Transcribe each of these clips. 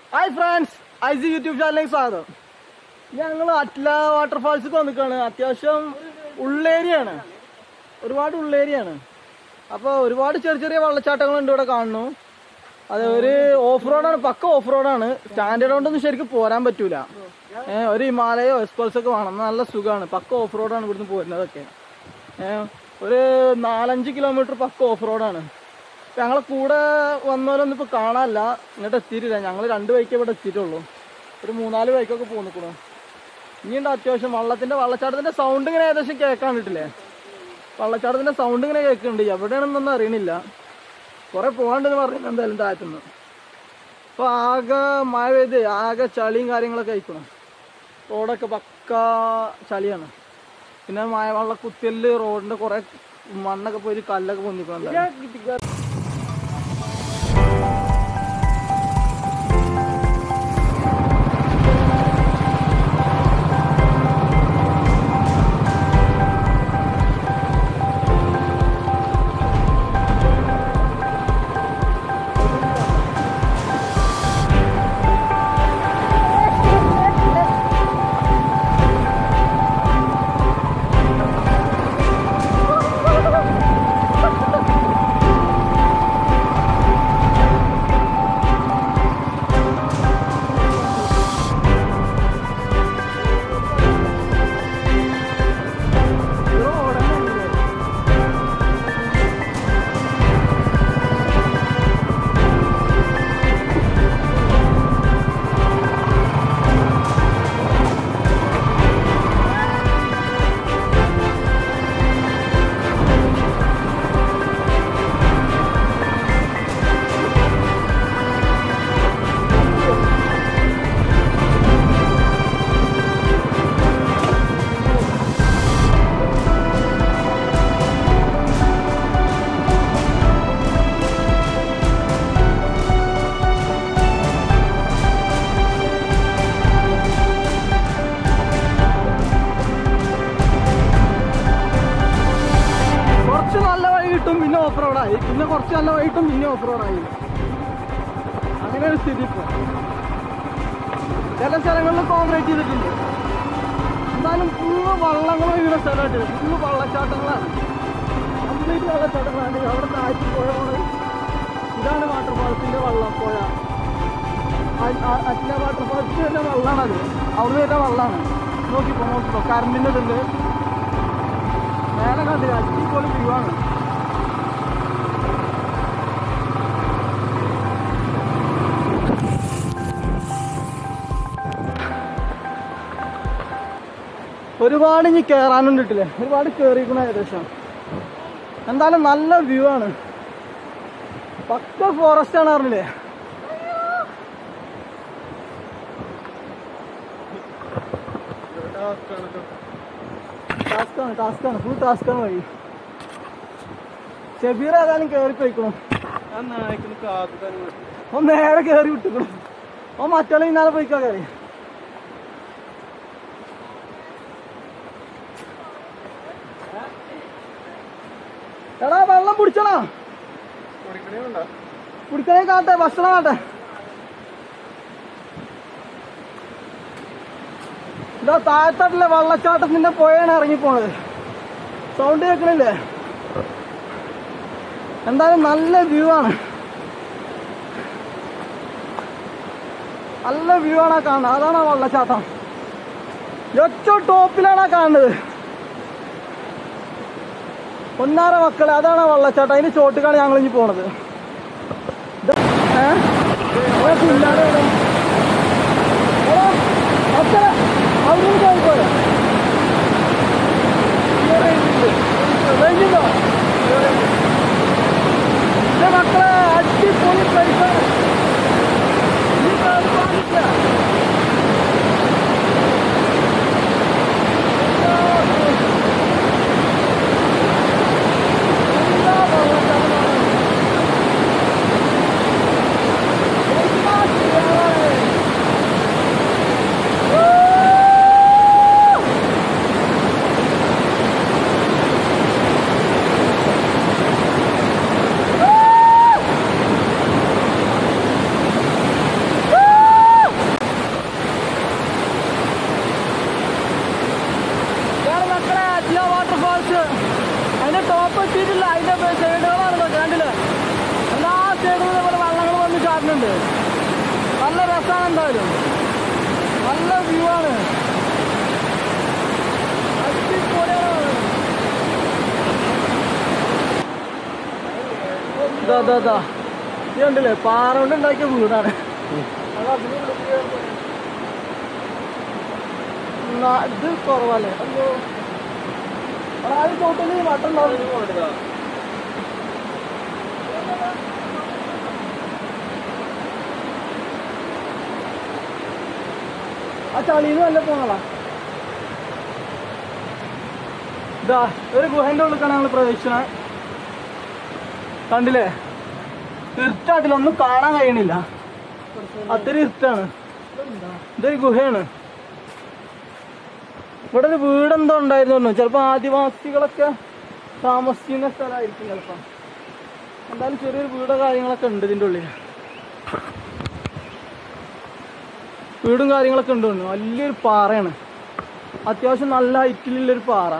Hi friends IC YouTube ചാനലിലേക്ക് സ്വാഗതം ഞങ്ങൾ അറ്റ്ല വാട്ടർഫാൾസിൽ വന്നിക്കാണ് അത്യാവശ്യം ഉള്ളേരിയാണ് ഒരുപാട് ഉള്ളേരിയാണ് അപ്പോൾ ഒരുപാട് ചെറിയ ചെറിയ വെള്ളച്ചാട്ടങ്ങളുണ്ട് ഇവിടെ കാണുന്നു അത് ഒരു ഓഫ് റോഡാണ് പക്ക ഓഫ് റോഡാണ് സ്റ്റാൻഡേർഡ് കൊണ്ടൊന്നും ശരിക്കും പോരാൻ പറ്റൂല ഏഹ് ഒരു ഹിമാലയോ എക്സ്പൾസ് ഒക്കെ വേണം നല്ല സുഖമാണ് പക്ക ഓഫ് റോഡാണ് ഇവിടുന്ന് പോരുന്നതൊക്കെ ഏഹ് ഒരു നാലഞ്ച് കിലോമീറ്റർ പക്ക ഓഫ് റോഡാണ് ഇപ്പൊ ഞങ്ങളെ കൂടെ വന്നവരൊന്നും ഇപ്പൊ കാണാനില്ല ഇങ്ങോട്ട് എത്തിയിട്ടില്ല ഞങ്ങൾ രണ്ട് ബൈക്കേ ഇവിടെ എത്തിയിട്ടുള്ളൂ ഒരു മൂന്നാല് ബൈക്കൊക്കെ പോന്നിക്കണു ഇനിയുണ്ട് അത്യാവശ്യം വള്ളത്തിന്റെ വള്ളച്ചാട്ടത്തിന്റെ സൗണ്ട് ഇങ്ങനെ ഏകദേശം കേൾക്കാൻ കിട്ടില്ലേ വള്ളച്ചാട്ടത്തിന്റെ സൗണ്ട് ഇങ്ങനെ കേൾക്കുന്നുണ്ട് എവിടെയാണെന്നൊന്നും അറിയണില്ല കുറെ പോകാണ്ടെന്ന് പറഞ്ഞു എന്തായാലും താഴ്ത്തുന്നു അപ്പൊ ആകെ മഴ പെയ്ത് ആകെ ചളിയും കാര്യങ്ങളൊക്കെ കഴിക്കണം റോഡൊക്കെ പക്ക ചളിയാണ് പിന്നെ മഴ വെള്ള കുത്തിയല് റോഡിന്റെ കുറെ മണ്ണൊക്കെ പോയി കല്ലൊക്കെ പൊന്നിക്കണം കുറച്ച് നല്ല വഴി കിട്ടും പിന്നെ ഓഫ് റോഡായി പിന്നെ കുറച്ച് നല്ല വഴി കിട്ടും പിന്നെ ഓഫ് റോഡായി അങ്ങനെ ഒരു സ്ഥിതി ഇപ്പൊ ചില സ്ഥലങ്ങളിൽ കോൺക്രീറ്റ് ചെയ്തിട്ടുണ്ട് എന്നാലും ഫുള്ള് വള്ളങ്ങൾ ഒഴുകുന്ന സ്ഥലമായിട്ട് ഫുള്ള് വള്ളച്ചാട്ടങ്ങളാണ് കംപ്ലീറ്റ് വള്ളച്ചാട്ടങ്ങളാണ് അവിടെ താഴ്ത്തി പുഴ പോണത് ഇതാണ് വാട്ടർഫാൾസിന്റെ വള്ളം പുഴ അച്ഛന വാട്ടർഫാൾസിന്റെ തന്നെ വള്ളമാണത് അവിടെ വരുന്ന വള്ളമാണ് നോക്കിപ്പോ നോക്കിപ്പോ കറണ്ടിന്റെ ഇതുണ്ട് മേലെ കണ്ടില്ല അടിപൊളി വ്യൂ ആണ് ഒരുപാട് ഇനി കയറാനുണ്ട് ഇട്ടില്ലേ ഒരുപാട് കയറിയിരിക്കണ ഏകദേശം എന്തായാലും നല്ല വ്യൂ ആണ് പക്ക ഫോറസ്റ്റ് ആണ് പറഞ്ഞില്ലേ ടാസ്കാണ് ടാസ്കാണ് ഫുൾ ടാസ്കാണ് വഴി ഷബീർ ഏതായാലും കയറി പോയിക്കണം ഓൻ നേരെ കയറി വിട്ടിക്കണം ഓൻ മറ്റുള്ള പിന്നാലെ പോയിക്കാ കയറി എടാ വെള്ളം കുടിച്ചണോ കുടിക്കണേ കാട്ടെ ഭക്ഷണം കാട്ടെ ഇതാ താഴത്തട്ടിലെ വെള്ളച്ചാട്ടത്തിന്റെ പുഴയാണ് ഇറങ്ങിപ്പോണത് സൗണ്ട് കേൾക്കണില്ലേ എന്തായാലും നല്ല വ്യൂ ആണ് നല്ല വ്യൂ ആണ് ആ കാണുന്നത് അതാണ് ആ വെള്ളച്ചാട്ടം ഏറ്റവും ടോപ്പിലാണ് ആ കാണുന്നത് പൊന്നാര മക്കളെ അതാണ് ആ വെള്ളച്ചാട്ടം അതിന് ചോട്ടിക്കാണ് ഞങ്ങൾ ഇനി പോണത് ഇത് ഏ? ഇവിടെ പിന്നാലെ ഇവിടെ. എടാ, മക്കളെ, അവിടുന്ന് പോയിക്കോളെ. റേഞ്ചുണ്ടോ? ഇത് മക്കളെ അടിപൊളി പ്ലേസാണ് ഈ കാണില്ല കാണാനുണ്ട് നല്ല രസമാണ് എന്തായാലും നല്ല വ്യൂ ആണ് അടിപൊളിയാണ് ഇതാ ഇതാ ഇതാ ഇത് കണ്ടില്ലേ പാറ കൊണ്ട് ഉണ്ടാക്കിയ വീടാണ് അത് അതിനുള്ളിൽ ന- ഇത് കുറവല്ലേ അയ്യോ ആദ്യം തോട്ടിൽ വട്ടം ഉണ്ടാവും ആ ചളിന്ന് വല്ല പോണതാ ഇതാ ഒരു ഗുഹന്റെ ഉള്ളിലാണ് ഞങ്ങൾ പ്രവേശിച്ചത് കണ്ടില്ലേ ഇരുട്ടാട്ടിലൊന്നും കാണാൻ കഴിയണില്ല അത്ര ഇരുട്ടാണ് ഇതൊരു ഗുഹയാണ് ഇവിടെ ഒരു വീടെന്തോ ഉണ്ടായിരുന്നു ചിലപ്പോ ആദിവാസികളൊക്കെ താമസിക്കുന്ന സ്ഥലമായിരിക്കും ചിലപ്പോ എന്തായാലും ചെറിയൊരു വീടോ കാര്യങ്ങളൊക്കെ ഉണ്ട് ഇതിന്റെ ഉള്ളിൽ വീടും കാര്യങ്ങളൊക്കെ ഉണ്ട് തോന്നുന്നു. വലിയൊരു പാറയാണ് അത്യാവശ്യം നല്ല ഹൈറ്റിലുള്ളൊരു പാറ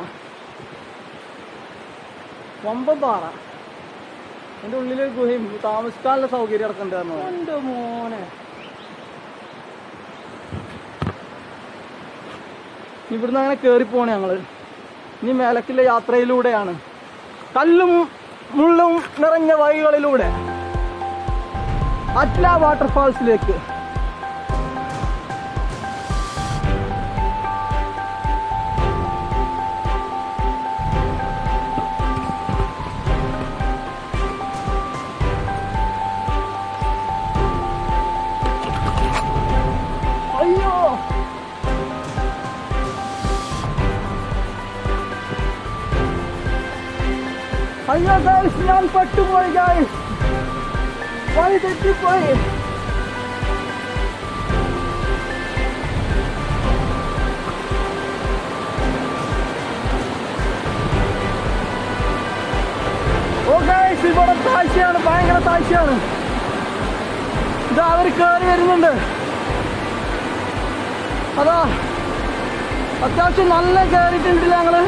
വമ്പൻ പാറ അതിന്റെ ഉള്ളിലൊരു ഗുഹയും താമസിക്കാനുള്ള സൗകര്യം ഇറക്കണ്ടായിരുന്നു എന്റെ മോനെ ഇവിടുന്ന് അങ്ങനെ കേറി പോണേ ഞങ്ങള് ഇനി മേലക്കുള്ള യാത്രയിലൂടെയാണ് കല്ലും മുള്ളും നിറഞ്ഞ വഴികളിലൂടെ അറ്റ്ല വാട്ടർഫാൾസിലേക്ക് അയ്യോ അയ്യോ ഗൈസ് ഞാൻ പെട്ടുപോയി ഗൈസ് വഴി തെറ്റിപ്പോയി ഓ ഗൈസ് ഇവിടെ താഴ്ചയാണ് ഭയങ്കര താഴ്ചയാണ് ഇതാ അവർ കയറി വരുന്നുണ്ട് അതാ അത്യാവശ്യം നല്ല കയറിയിട്ടുണ്ട് ഞങ്ങള്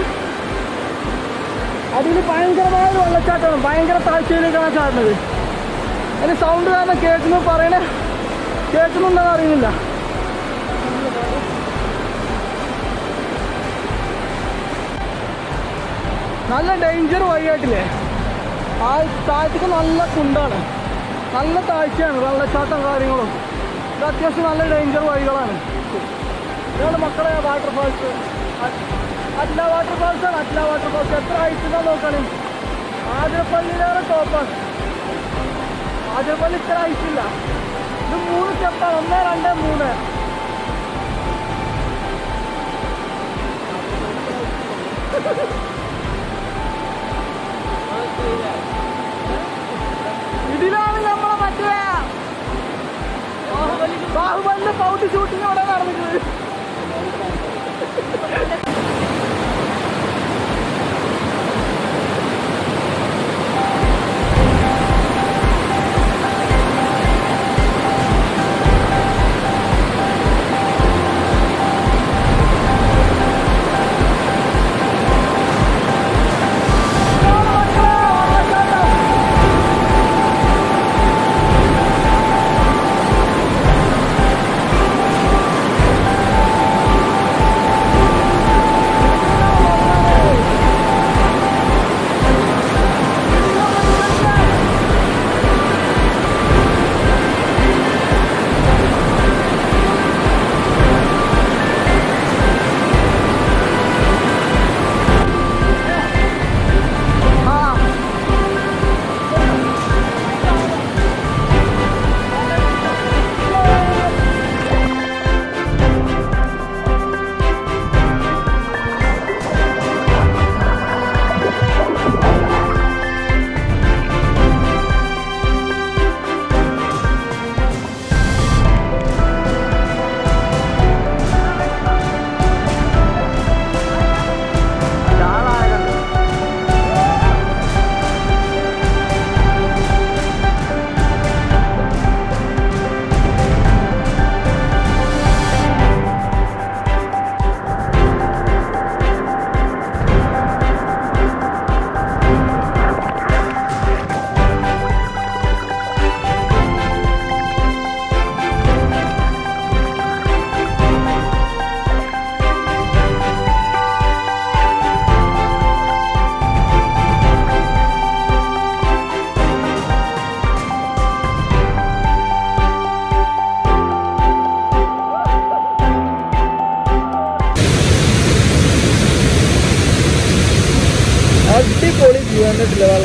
അതിൽ ഭയങ്കരമായ ഒരു വെള്ളച്ചാട്ടമാണ് ഭയങ്കര താഴ്ചയിലേക്കാണ് ചാടുന്നത് അതിന് സൗണ്ട് കാരണം കേൾക്കുന്നു പറയണേ കേൾക്കുന്നുണ്ടെന്ന് അറിയുന്നില്ല നല്ല ഡേഞ്ചർ വഴിയായിട്ടില്ലേ ആ താഴ്ചക്ക് നല്ല കുണ്ടാണ് നല്ല താഴ്ചയാണ് വെള്ളച്ചാട്ടം കാര്യങ്ങളും ഇത് അത്യാവശ്യം നല്ല ഡേഞ്ചർ വഴികളാണ് ഇതാണ് മക്കളെ വാട്ടർഫാൾസ് അറ്റ്ല വാട്ടർഫാൾസ് ആണ് അറ്റ്ല വാട്ടർഫാൾസ് എത്ര ഹൈറ്റ് എന്നാ നോക്കണം ആതിരപ്പള്ളിയിലേറെ ടോപ്പാണ് ആതിരപ്പള്ളി ഇത്ര ഹൈറ്റ് ഇല്ല ഇത് മൂന്ന് സ്റ്റെപ്പാണ് ഒന്ന് രണ്ട് മൂന്ന് ഇതിലാണ് നമ്മളെ മറ്റേ ബാഹുബലിന്റെ പൗട്ട് ഷൂട്ടിംഗ് അവിടെ നടന്നിട്ടുണ്ട്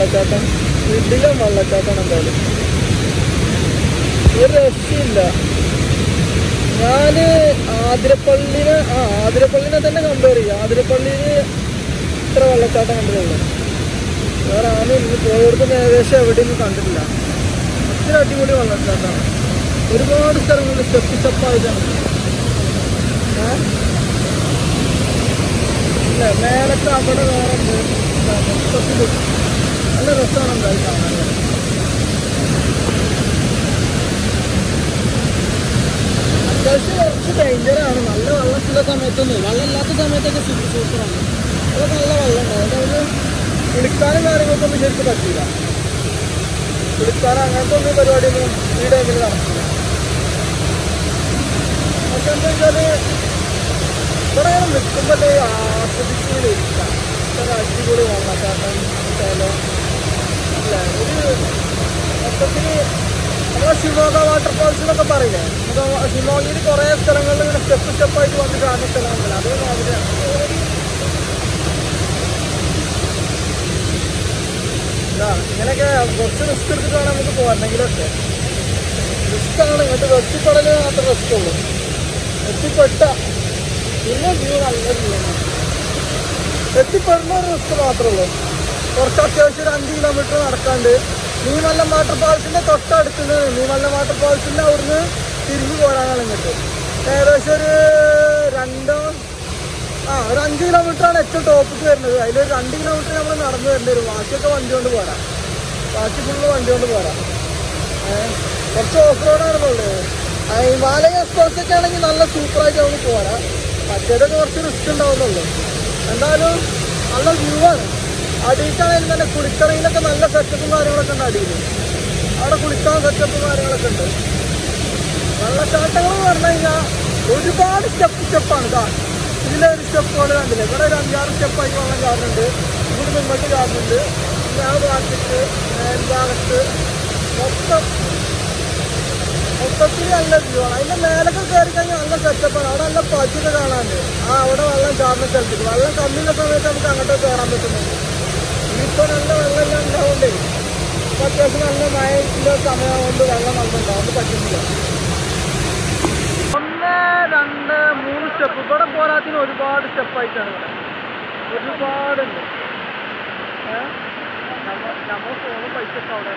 വെള്ളച്ചാട്ടം ഇതിലും വെള്ളച്ചാട്ടം എന്തായാലും ഒരു രക്ഷയില്ല ഞാന് ആതിരപ്പള്ളിനെ ആ ആതിരപ്പള്ളിനെ തന്നെ കമ്പയർ ചെയ്യും ആതിരപ്പള്ളിയില് ഇത്ര വെള്ളച്ചാട്ടം കണ്ടിട്ടുള്ളൂ വേറെ ആരും ഇന്ന് പോയവർക്കും ഏകദേശം എവിടെയൊന്നും കണ്ടിട്ടില്ല അത്ര അടിപൊളി വെള്ളച്ചാട്ടമാണ് ഒരുപാട് സ്ഥലങ്ങളിൽ സ്റ്റെപ്പ് സ്റ്റെപ്പായിട്ടാണ് ഏ? ഇല്ല മേലത്തെ അവിടെ വേറെ ഉണ്ട്. ഇതാ, മൊത്തത്തില് നല്ല രസമാണ് എന്തായാലും കാണാൻ അത്യാവശ്യം കുറച്ച് ഡേഞ്ചറാണ് നല്ല വെള്ളത്തിലുള്ള സമയത്തൊന്നും വെള്ളമില്ലാത്ത സമയത്തൊക്കെ സൂപ്പർ സൂപ്പറാണ് അതൊക്കെ നല്ല വെള്ളം ഉണ്ടാവും അതായത് കുളിക്കാനും കാര്യങ്ങൾക്കൊന്നും ശരിക്കും പറ്റില്ല കുളിക്കാനും അങ്ങനത്തെ ഒന്നും പരിപാടിയൊന്നും ഈ ടൈമിൽ നടക്കില്ല പക്ഷെ എന്താ വെച്ചാല് ഇവിടെ ഇങ്ങനെ നിൽക്കുമ്പോൾ ആസ്വദിച്ചുകൊണ്ട് ഇരിക്കാം ഒരു അടിപൊളി വെള്ളച്ചാട്ടം സ്ഥലം അല്ലേ ഒരു മൊത്തത്തിൽ നമ്മളെ ഷിമോഗ വാട്ടർഫാൾസ് എന്നൊക്കെ പറയില്ലേ നമുക്ക് ഷിമോഗയിൽ കുറേ സ്ഥലങ്ങളിൽ ഇങ്ങനെ സ്റ്റെപ്പ് സ്റ്റെപ്പായിട്ട് വന്ന് കാണുന്ന സ്ഥലമുണ്ടല്ലോ അതേ മാതിരിയാണ് ഇതാ, ഇങ്ങനെയൊക്കെ കുറച്ച് റിസ്ക് എടുത്തിട്ട് വേണം നമുക്ക് പോകാനെങ്കിലൊക്കെ റിസ്ക് ആണ് ഇങ്ങോട്ട് എത്തിപ്പെടല് മാത്രമേ റിസ്ക് ഉള്ളൂ എത്തിപ്പെട്ട പിന്നെ വ്യൂ നല്ല വ്യൂ ആണ് എത്തിപ്പെടുന്ന ഒരു റിസ്ക് മാത്രമേ ഉള്ളൂ കുറച്ച് അത്യാവശ്യം ഒരു അഞ്ച് കിലോമീറ്റർ നടക്കാണ്ട് നീമല്ലം വാട്ടർഫാൾസിന്റെ തൊട്ടടുത്തുനിന്ന് നീമല്ലം വാട്ടർഫാൾസിന്റെ അവിടുന്ന് തിരിഞ്ഞു പോരാനാണ് ഇങ്ങോട്ട് ഏകദേശം ഒരു രണ്ടോ ആ ഒരു അഞ്ച് കിലോമീറ്റർ ആണ് ഏറ്റവും ടോപ്പിക്ക് വരുന്നത് അതിലൊരു രണ്ട് കിലോമീറ്റർ നമ്മൾ നടന്നു വരേണ്ടി വരും ബാക്കിയൊക്കെ വണ്ടി കൊണ്ട് പോരാം ബാക്കി ഫുള്ള് വണ്ടി കൊണ്ട് പോരാം ഏഹ് കുറച്ച് ഓഫ് റോഡാണെന്നുള്ളത് ഹിമാലയ എക്സ്പ്രസ് ഒക്കെ ആണെങ്കിൽ നല്ല സൂപ്പറായിട്ട് നമുക്ക് പോരാം മറ്റേതൊക്കെ കുറച്ച് റിസ്ക് ഉണ്ടാവുന്നുള്ളൂ എന്തായാലും നല്ല വ്യൂ ആണ് അടിയിട്ടാണെങ്കിലും തന്നെ കുളിക്കറയിലൊക്കെ നല്ല സെറ്റപ്പും കാര്യങ്ങളൊക്കെ ഉണ്ട് അടിയിൽ അവിടെ കുളിക്കാൻ സെറ്റപ്പും കാര്യങ്ങളൊക്കെ ഉണ്ട് വെള്ളച്ചാട്ടങ്ങൾ എന്ന് പറഞ്ഞു കഴിഞ്ഞാൽ ഒരുപാട് സ്റ്റെപ്പ് സ്റ്റെപ്പാണ് ഇതാ ഇതിലെ ഒരു സ്റ്റെപ്പുകൾ കണ്ടില്ലേ ഇവിടെ ഒരു അഞ്ചാറ് സ്റ്റെപ്പായിട്ട് വെള്ളം ചാടുന്നുണ്ട് ഇവിടെ മുമ്പോട്ട് ചാടുന്നുണ്ട് പിന്നെ ആ ഭാഗത്തേക്ക് മേൽഭാഗത്ത് മൊത്തം മൊത്തത്തിൽ നല്ല വ്യൂ ആണ് അതിന്റെ മേലൊക്കെ കയറി കഴിഞ്ഞാൽ നല്ല സെറ്റപ്പാണ് അവിടെ നല്ല പച്ചൊക്കെ കാണാനുണ്ട് ആ അവിടെ വെള്ളം ചാടുന്ന സ്ഥലത്തേക്ക് വെള്ളം കമ്മിയുള്ള സമയത്ത് നമുക്ക് അങ്ങോട്ട് കയറാൻ പറ്റുന്നുണ്ട് ഇപ്പൊ നല്ല വെള്ളം എല്ലാം ഉണ്ടാവുന്നുണ്ട് ഇപ്പൊ അത്യാവശ്യം നല്ല മഴയുടെ സമയമാകൊണ്ട് വെള്ളം നല്ല ഉണ്ടാവും പറ്റുന്നില്ല ഒന്ന് രണ്ട് മൂന്ന് സ്റ്റെപ്പ് ഇവിടെ പോരാത്തിന് ഒരുപാട് സ്റ്റെപ്പായിട്ടാണ് ഇവിടെ ഒരുപാടുണ്ട് ഏഹ് നമ്മൾ ഫോണും പൈസ ഒക്കെ അവിടെ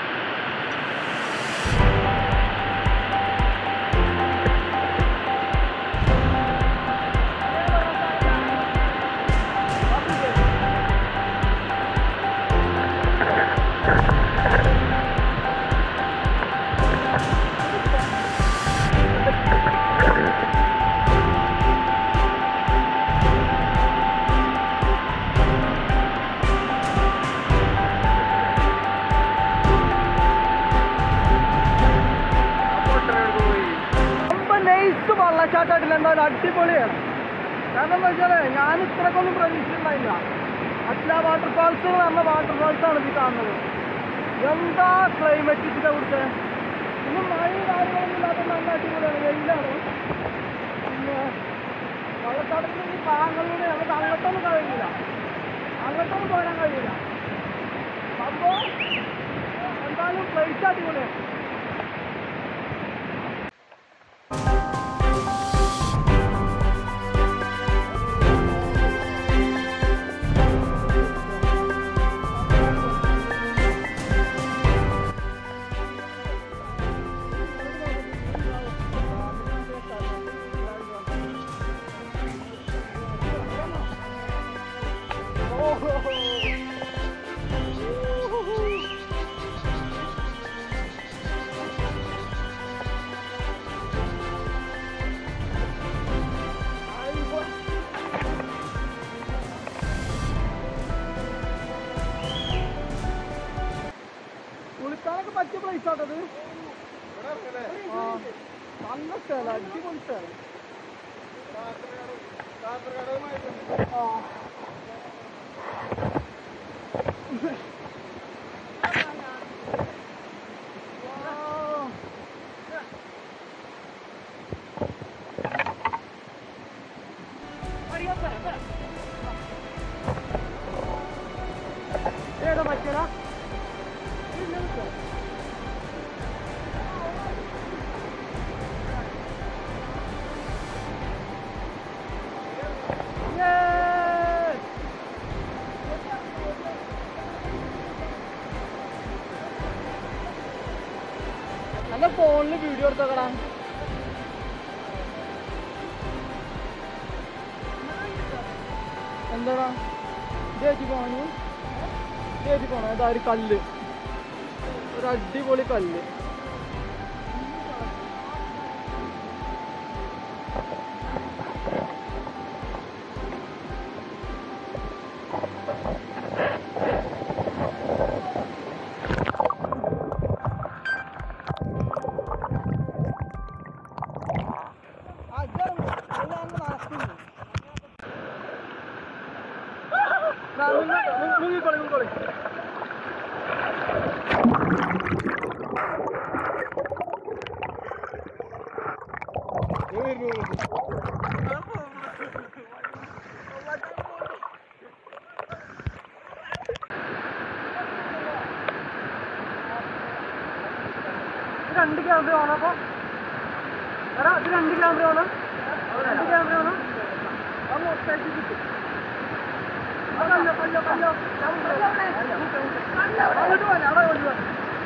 ரொம்ப നൈസ് വെള്ളച്ചാട്ടമായിട്ടില്ല എന്തായാലും അടിപൊളിയാണ് കാരണം എന്താ വെച്ചാല് ഞാൻ ഇത്രക്കൊന്നും പ്രതീക്ഷിച്ചിട്ടുണ്ടായില്ല അറ്റ്ല വാട്ടർഫാൾസ് എന്ന് പറഞ്ഞ വാട്ടർഫാൾസ് ആണ് ഇത് കാണുന്നത് എന്താ ക്ലൈമറ്റ് ഇതിന്റെ അവിടുത്തെ പിന്നെ മഴയും കാര്യങ്ങളൊന്നും ഇല്ലാത്ത നല്ല അടിപൊളിയാണ് വെയിലാണ് പിന്നെ വെള്ളച്ചാട്ടത്തിൽ ഈ ഭാഗങ്ങളിലൂടെ നമുക്ക് അങ്ങോട്ടൊന്നും കഴിയില്ല അങ്ങോട്ടൊന്നും പോരാൻ കഴിയില്ല സംഭവം എന്തായാലും പ്ലേസ് അടിപൊളിയാണ് കുളിക്കാനൊക്കെ പറ്റിയ പ്ലേസ് ആട്ടത് ആ നല്ല സ്ഥലം അടിപൊളി സ്ഥലം ആ Wow. ഏതാ പറ്റിയടാ ഫോണിൽ വീഡിയോ എടുത്തോക്കടാ എന്താടാ ഇതേറ്റി പോണു ഇതേറ്റി പോണോ ഇതാ ഒരു കല്ല് ഒരു അടിപൊളി കല്ല് മുങ്ങിക്കോളി മുങ്ങിക്കോളി രണ്ട് ക്യാമറ വേണം അപ്പൊ എടാ ഇത് രണ്ട് ക്യാമറ വേണം രണ്ട് ക്യാമറ വേണം അത് മൊത്തമായിട്ട് കിട്ടും അതല്ല കല്ലോ കല്ലോ അങ്ങോട്ട് പോലെ അവിടെ കൊണ്ടുപോകാം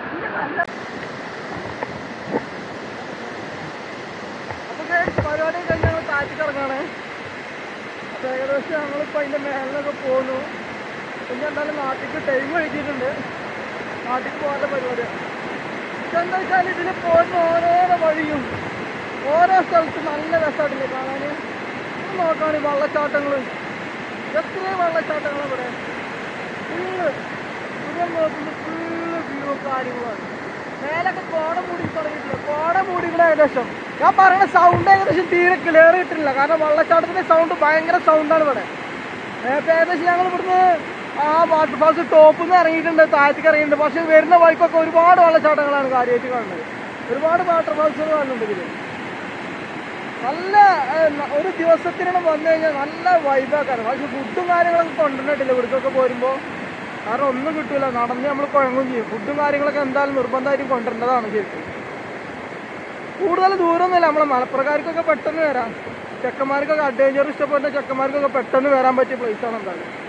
അപ്പൊ guys, പരിപാടി കഴിഞ്ഞ് ഞങ്ങൾ താഴ്ത്തിക്ക് ഇറങ്ങാണ് അപ്പൊ ഏകദേശം ഞങ്ങളിപ്പോ അതിന്റെ മേലിലൊക്കെ പോന്നു പിന്നെ എന്തായാലും നാട്ടിക്ക് ടൈം കഴിച്ചിട്ടുണ്ട് നാട്ടിക്ക് പോകാനുള്ള പരിപാടിയാണ് പക്ഷെ എന്താ വെച്ചാൽ ഇതിൽ പോകുന്ന ഓരോരോ വഴിയും ഓരോ സ്ഥലത്തും നല്ല രസമായിട്ടില്ലേ കാണാൻ നോക്കുകയാണ് ഈ വെള്ളച്ചാട്ടങ്ങൾ എത്രയും വെള്ളച്ചാട്ടങ്ങൾ ഇവിടെ ഫുള്ള് പുതിയ നോക്കുമ്പോൾ ഫുള്ള് വ്യൂ കാര്യങ്ങളാണ് മേലൊക്കെ കോട മൂടി തുടങ്ങിയിട്ടില്ല കോട മൂടിയുടെ ഏകദേശം ഞാൻ പറയുന്ന സൗണ്ട് ഏകദേശം തീരെ ക്ലിയർ കിട്ടില്ല കാരണം വെള്ളച്ചാട്ടത്തിന്റെ സൗണ്ട് ഭയങ്കര സൗണ്ടാണ് ഇവിടെ ഏ, ഇപ്പൊ ഏകദേശം ഞങ്ങൾ ഇവിടുന്ന് ആ വാട്ടർഫാൾസ് ടോപ്പിൽ നിന്ന് ഇറങ്ങിയിട്ടുണ്ട് താഴത്തേക്ക് ഇറങ്ങിയിട്ടുണ്ട് പക്ഷെ വരുന്ന വഴിക്കൊക്കെ ഒരുപാട് വെള്ളച്ചാട്ടങ്ങളാണ് കാര്യമായിട്ട് കാണുന്നത് ഒരുപാട് വാട്ടർഫാൾസുകൾ കാണുന്നുണ്ട് ഇതിൽ നല്ല ഏ, ന- ഒരു ദിവസത്തിനാണ് വന്നു കഴിഞ്ഞാൽ നല്ല വൈബാക്കാണ് പക്ഷെ ഫുഡും കാര്യങ്ങളൊക്കെ കൊണ്ടുവന്നിട്ടില്ല ഇവിടേക്കൊക്കെ പോരുമ്പോൾ കാരണം ഒന്നും കിട്ടൂല നടന്ന് നമ്മൾ കുഴങ്ങും ചെയ്യും ഫുഡും കാര്യങ്ങളൊക്കെ എന്തായാലും നിർബന്ധമായിട്ടും കൊണ്ടുവരേണ്ടതാണ് ശരിക്കും കൂടുതൽ ദൂരമൊന്നുമില്ല നമ്മളെ മലപ്പുറക്കാർക്കൊക്കെ പെട്ടെന്ന് വരാം ചെക്കന്മാർക്കൊക്കെ അഡ്വഞ്ചർ ഇഷ്ടപ്പെടുന്ന ചെക്കന്മാർക്കൊക്കെ പെട്ടെന്ന് വരാൻ പറ്റിയ പ്ലേസാണ് എന്തായാലും